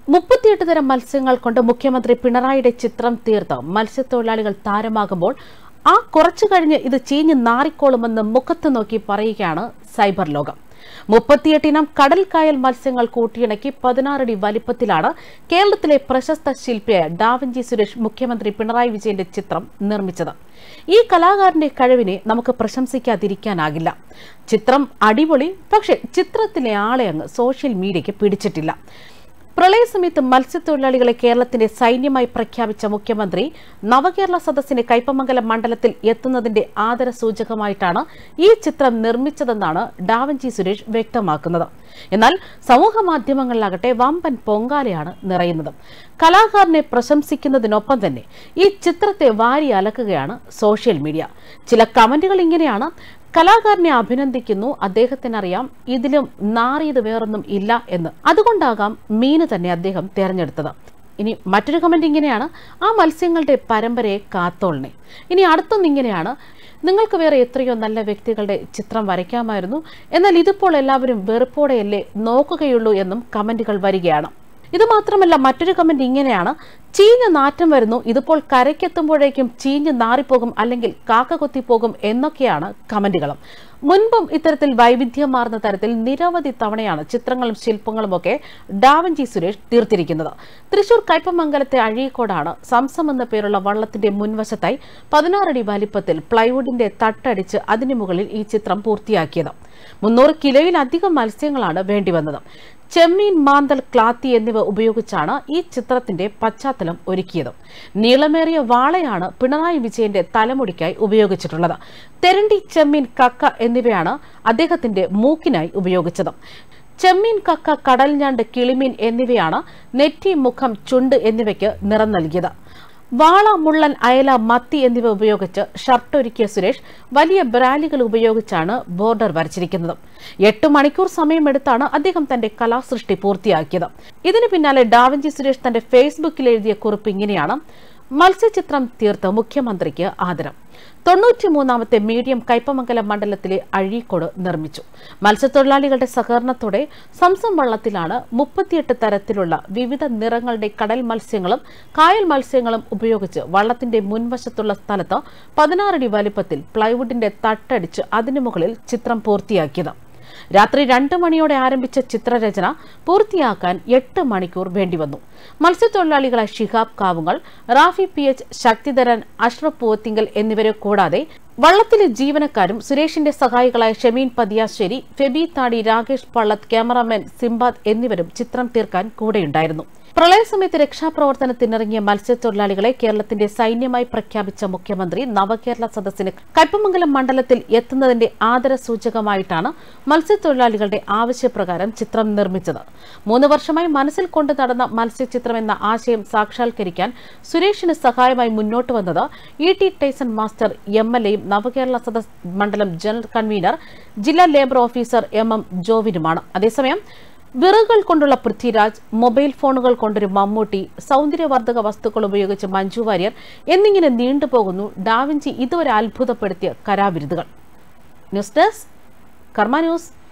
മുപ്പത്തിയെട്ട് തരം മത്സ്യങ്ങൾ കൊണ്ട് മുഖ്യമന്ത്രി പിണറായിയുടെ ചിത്രം തീർത്ത് മത്സ്യത്തൊഴിലാളികൾ താരമാകുമ്പോൾ ആ കുറച്ചു കഴിഞ്ഞ് ഇത് ചീഞ്ഞ് നാറിക്കോളുമെന്ന് മുഖത്ത് നോക്കി പറയുകയാണ് സൈബർ ലോകം മുപ്പത്തിയെട്ടിനം കടൽ കായൽ മത്സ്യങ്ങൾ കൂട്ടിയിണക്കി പതിനാറടി വലിപ്പത്തിലാണ് കേരളത്തിലെ പ്രശസ്ത ശില്പിയായ ഡാവഞ്ചി സുരേഷ് മുഖ്യമന്ത്രി പിണറായി വിജയന്റെ ചിത്രം നിർമ്മിച്ചത് ഈ കലാകാരന്റെ കഴിവിനെ നമുക്ക് പ്രശംസിക്കാതിരിക്കാനാകില്ല ചിത്രം അടിപൊളി പക്ഷേ ചിത്രത്തിലെ ആളെ അങ്ങ് സോഷ്യൽ മീഡിയയ്ക്ക് പിടിച്ചിട്ടില്ല പ്രളയസമയത്ത് മത്സ്യത്തൊഴിലാളികളെ കേരളത്തിന്റെ സൈന്യമായി പ്രഖ്യാപിച്ച മുഖ്യമന്ത്രി നവകേരള സദസ്സിന് കൈപ്പമംഗലം മണ്ഡലത്തിൽ എത്തുന്നതിന്റെ ആദര സൂചകമായിട്ടാണ് ഈ ചിത്രം നിർമ്മിച്ചതെന്നാണ് ഡാവഞ്ചി സുരേഷ് വ്യക്തമാക്കുന്നത് എന്നാൽ സമൂഹ മാധ്യമങ്ങളിലാകട്ടെ വമ്പൻ പൊങ്കാലയാണ് നിറയുന്നത് കലാകാരനെ പ്രശംസിക്കുന്നതിനൊപ്പം തന്നെ ഈ ചിത്രത്തെ വാരി അലക്കുകയാണ് സോഷ്യൽ മീഡിയ ചില കമന്റുകൾ ഇങ്ങനെയാണ് കലാകാരനെ അഭിനന്ദിക്കുന്നു അദ്ദേഹത്തിനറിയാം ഇതിലും നാറിയത് വേറൊന്നും ഇല്ല എന്ന് അതുകൊണ്ടാകാം മീന് തന്നെ അദ്ദേഹം തിരഞ്ഞെടുത്തത് ഇനി മറ്റൊരു കമന്റ് ഇങ്ങനെയാണ് ആ മത്സ്യങ്ങളുടെ പരമ്പരയെ കാത്തോളിനെ ഇനി അടുത്തൊന്ന് ഇങ്ങനെയാണ് നിങ്ങൾക്ക് വേറെ എത്രയോ നല്ല വ്യക്തികളുടെ ചിത്രം വരയ്ക്കാമായിരുന്നു എന്നാൽ ഇതിപ്പോൾ എല്ലാവരും വെറുപ്പോടെയല്ലേ നോക്കുകയുള്ളൂ എന്നും കമന്റുകൾ വരികയാണ് ഇത് മാത്രമല്ല മറ്റൊരു കമന്റ് ഇങ്ങനെയാണ് ചീഞ്ഞ നാറ്റം വരുന്നു ഇതിപ്പോൾ കരയ്ക്കെത്തുമ്പോഴേക്കും ചീഞ്ഞ് നാറിപ്പോകും അല്ലെങ്കിൽ കാക്ക കൊത്തിപ്പോകും എന്നൊക്കെയാണ് കമന്റുകളും മുൻപും ഇത്തരത്തിൽ വൈവിധ്യമാർന്ന തരത്തിൽ നിരവധി തവണയാണ് ചിത്രങ്ങളും ശില്പങ്ങളും ഒക്കെ ഡാവഞ്ചി സുരേഷ് തീർത്തിരിക്കുന്നത് തൃശൂർ കയ്പമംഗലത്തെ അഴീക്കോടാണ് സംസം എന്ന പേരുള്ള വള്ളത്തിന്റെ മുൻവശത്തായി പതിനാറടി വലിപ്പത്തിൽ പ്ലൈവുഡിന്റെ തട്ടടിച്ച് അതിനു മുകളിൽ ഈ ചിത്രം പൂർത്തിയാക്കിയത് മുന്നൂറ് കിലോയിലധികം മത്സ്യങ്ങളാണ് വേണ്ടിവന്നത് ചെമ്മീൻ മാന്തൽ ക്ലാത്തി എന്നിവ ഉപയോഗിച്ചാണ് ഈ ചിത്രത്തിന്റെ പശ്ചാത്തലം ഒരുക്കിയത് നീളമേറിയ വാളയാണ് പിണറായി വിജയന്റെ തലമുടിക്കായി ഉപയോഗിച്ചിട്ടുള്ളത് തെരണ്ടി ചെമ്മീൻ കക്ക എന്നിവയാണ് അദ്ദേഹത്തിന്റെ മൂക്കിനായി ഉപയോഗിച്ചത് ചെമ്മീൻ കക്ക കടൽ ഞണ്ട് കിളിമീൻ എന്നിവയാണ് നെറ്റി മുഖം ചുണ്ട് എന്നിവയ്ക്ക് നിറം നൽകിയത് വാള മുള്ളൻ അയല മത്തി എന്നിവ ഉപയോഗിച്ച് ഷർട്ട് ഒരുക്കിയ സുരേഷ് വലിയ ബ്രാലികൾ ഉപയോഗിച്ചാണ് ബോർഡർ വരച്ചിരിക്കുന്നത് എട്ട് മണിക്കൂർ സമയമെടുത്താണ് അദ്ദേഹം തന്റെ കലാസൃഷ്ടി പൂർത്തിയാക്കിയത് ഇതിന് പിന്നാലെ ഡാവഞ്ചി സുരേഷ് തന്റെ ഫേസ്ബുക്കിൽ എഴുതിയ കുറിപ്പ് ഇങ്ങനെയാണ് മത്സ്യചിത്രം തീർത്ത് മുഖ്യമന്ത്രിക്ക് ആദരം തൊണ്ണൂറ്റിമൂന്നാമത്തെ മീഡിയം കയ്പമംഗലം മണ്ഡലത്തിലെ അഴീക്കോട് നിർമ്മിച്ചു മത്സ്യത്തൊഴിലാളികളുടെ സഹകരണത്തോടെ സംസം വള്ളത്തിലാണ് മുപ്പത്തിയെട്ട് തരത്തിലുള്ള വിവിധ നിറങ്ങളുടെ കടൽ മത്സ്യങ്ങളും കായൽ മത്സ്യങ്ങളും ഉപയോഗിച്ച് വള്ളത്തിന്റെ മുൻവശത്തുള്ള സ്ഥലത്ത് പതിനാറടി വലിപ്പത്തിൽ പ്ലൈവുഡിന്റെ തട്ടടിച്ച് അതിനു മുകളിൽ ചിത്രം പൂർത്തിയാക്കിയത് രാത്രി രണ്ട് മണിയോടെ ആരംഭിച്ച ചിത്രരചന പൂർത്തിയാക്കാൻ എട്ട് മണിക്കൂർ വേണ്ടിവന്നു മത്സ്യത്തൊഴിലാളികളായ ഷിഹാബ് കാവുങ്ങൾ റാഫി പി എച്ച് ശക്തിധരൻ അഷ്റഫ് പൂവത്തിങ്കൽ എന്നിവരെ കൂടാതെ വള്ളത്തിലെ ജീവനക്കാരും സുരേഷിന്റെ സഹായികളായ ഷമീൻ പതിയാശ്ശേരി ഫെബി താടി രാകേഷ് പള്ളത്ത് ക്യാമറാമാൻ സിംബാദ് എന്നിവരും ചിത്രം തീർക്കാൻ കൂടെയുണ്ടായിരുന്നു പ്രളയസമയത്ത് രക്ഷാപ്രവർത്തനത്തിനിറങ്ങിയ മത്സ്യത്തൊഴിലാളികളെ കേരളത്തിന്റെ സൈന്യമായി പ്രഖ്യാപിച്ച മുഖ്യമന്ത്രി നവകേരള സദസ്സിന് കയ്പമംഗലം മണ്ഡലത്തിൽ എത്തുന്നതിന്റെ ആദര സൂചകമായിട്ടാണ് മത്സ്യത്തൊഴിലാളികളുടെ ആവശ്യപ്രകാരം ചിത്രം നിർമ്മിച്ചത് മൂന്ന് വർഷമായി മനസ്സിൽ കൊണ്ടു നടന്ന മത്സ്യചിത്രം എന്ന ആശയം സാക്ഷാത്കരിക്കാൻ സുരേഷിന് സഹായമായി മുന്നോട്ട് വന്നത് E T Tyson master M L എയും നവകേരള സദസ് മണ്ഡലം ജനറൽ കൺവീനർ ജില്ലാ ലേബർ ഓഫീസർ എം എം ജോവിനുമാണ് അതേസമയം വിറകുകൾ കൊണ്ടുള്ള പൃഥ്വിരാജ് മൊബൈൽ ഫോണുകൾ കൊണ്ടൊരു മമ്മൂട്ടി സൗന്ദര്യവർദ്ധക വസ്തുക്കൾ ഉപയോഗിച്ച് മഞ്ജു വാര്യർ എന്നിങ്ങനെ നീണ്ടുപോകുന്നു ഡാവിഞ്ചി ഇതുവരെ അത്ഭുതപ്പെടുത്തിയ കരാവിരുതുകൾ ന്യൂസ് ഡെസ്ക് കർമ്മ ന്യൂസ്